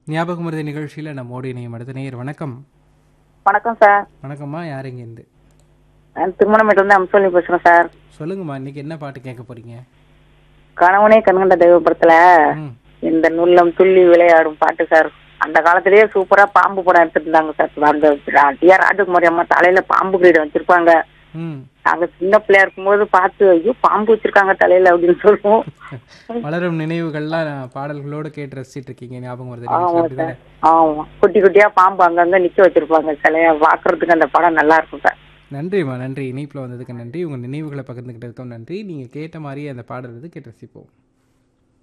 ஞாபகம் மருதி நிகழ்ச்சியில் நம்மோடு இணையம் அடுத்த நேயர் வணக்கம் வணக்கம் சார் வணக்கம்மா யார் இங்கேருந்து நான் திருமணமேட்டிலிருந்து அம்சோலி பேசுறேன் சார் சொல்லுங்கம்மா இன்னைக்கு என்ன பாட்டு கேட்க போறீங்க கணவனே கண்கண்ட தெய்வ படத்துல ம் இந்த நுள்ளம் துள்ளி விளையாடும் பாட்டு சார் அந்த காலத்திலேயே சூப்பரா பாம்பு படம் எடுத்துட்டு இருந்தாங்க சார் அந்த டி ஆர் ராஜகுமாரி அம்மா தலையில பாம்பு கிரீடம் வச்சிருப்பாங்க ம் நாங்க சின்ன பிள்ளையா இருக்கும்போது பார்த்து ஐயோ பாம்பு வச்சிருக்காங்க தலையில அப்படின்னு சொல்லுவோம் வளரும் நினைவுகள்லாம் பாடல்களோடு கேட்டு ரசிச்சிட்டு இருக்கீங்க ஞாபகம் வருது ஆமா நிகழ்ச்சி சார் அப்படிதானே ஆமா குட்டி குட்டியா பாம்பு அங்கங்க நிக்க வச்சிருப்பாங்க சிலையா பாக்குறதுக்கு அந்த படம் நல்லா இருக்கும் சார் நன்றிம்மா நன்றி இணைப்பில் வந்ததுக்கு நன்றி உங்கள் நினைவுகளை பகிர்ந்துக்கிட்டதுக்கும் நன்றி நீங்கள் கேட்ட மாதிரியே அந்த பாடல் வந்து கேட்டு ரசிப்போம்